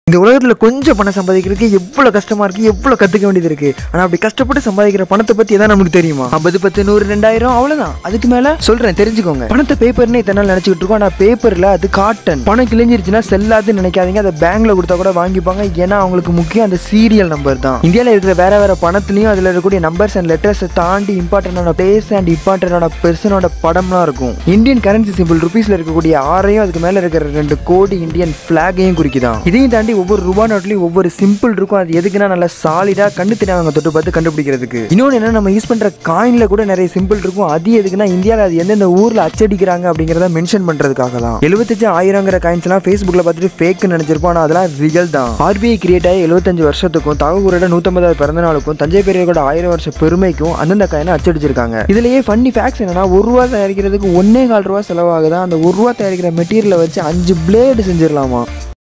இந்த உலகத்துல கொஞ்சம் பணம் சம்பாதிக்கிறதுக்கு எவ்வளவு கஷ்டமா இருக்கு எவ்வளவு கத்துக்க வேண்டியது இருக்கு ஆனா அப்படி கஷ்டப்பட்டு சம்பாதிக்கிற பணத்தை பத்தி எதாவது நமக்கு தெரியுமா ஐம்பது பத்து நூறு ரெண்டாயிரம் அவ்வளவுதான் அதுக்கு மேல சொல்றேன் தெரிஞ்சுக்கோங்க பணத்தை பேப்பர்னு இத்தனை நாள் நினைச்சுக்கிட்டு இருக்கோம் ஆனா பேப்பர்ல அது காட்டன் பணம் கிழிஞ்சிருச்சுன்னா செல்லாதுன்னு நினைக்காதீங்க அதை பேங்க்ல கொடுத்தா கூட வாங்கிப்பாங்க ஏன்னா அவங்களுக்கு முக்கியம் அந்த சீரியல் நம்பர் தான் இந்தியாவில் இருக்கிற வேற வேற பணத்துலயும் அதுல இருக்கக்கூடிய நம்பர்ஸ் அண்ட் லெட்டர்ஸை தாண்டி இம்பார்ட்டன்டான பிளேஸ் அண்ட் இம்பார்ட்டன்டான பெர்சனோட படம்லாம் இருக்கும் இந்தியன் கரன்சி சிம்பிள் ருபீஸ்ல இருக்கக்கூடிய ஆறையும் அதுக்கு மேல இருக்கிற ரெண்டு கோடி இந்தியன் பிளாகையும் குறிக்குதான் இதையும் தாண்டி ஒவ்வொரு ரூபா நோட்லயும் ஒவ்வொரு சிம்பிள் இருக்கும் அது எதுக்குன்னா நல்லா சாலிடா கண்ணு தெரியாதவங்க தொட்டு பார்த்து கண்டுபிடிக்கிறதுக்கு இன்னொன்று என்ன நம்ம யூஸ் பண்ற காயின்ல கூட நிறைய சிம்பிள் இருக்கும் அது எதுக்குன்னா இந்தியாவில் அது எந்தெந்த ஊர்ல அச்சடிக்கிறாங்க அப்படிங்கிறத மென்ஷன் பண்றதுக்காக தான் எழுபத்தஞ்சு ஆயிரங்கிற காயின்ஸ் எல்லாம் ஃபேஸ்புக்ல பார்த்துட்டு ஃபேக்னு நினைச்சிருப்போம் ஆனா அதெல்லாம் ரியல் தான் ஆர்பிஐ கிரியேட் ஆகி எழுபத்தஞ்சு வருஷத்துக்கும் தகவலோட நூற்றம்பதாவது பிறந்த நாளுக்கும் தஞ்சை பெரியவரோட ஆயிரம் வருஷ பெருமைக்கும் அந்தந்த காயினை அச்சடிச்சிருக்காங்க இதுலயே ஃபன்னி ஃபேக்ஸ் என்னன்னா ஒரு ரூபா தயாரிக்கிறதுக்கு ஒன்னே கால் ரூபா செலவாகுதான் அந்த ஒரு ரூபா தயாரிக்கிற மெட்டீரியலை வச்சு அஞ்சு பிளேடு செஞ்சிடலாமா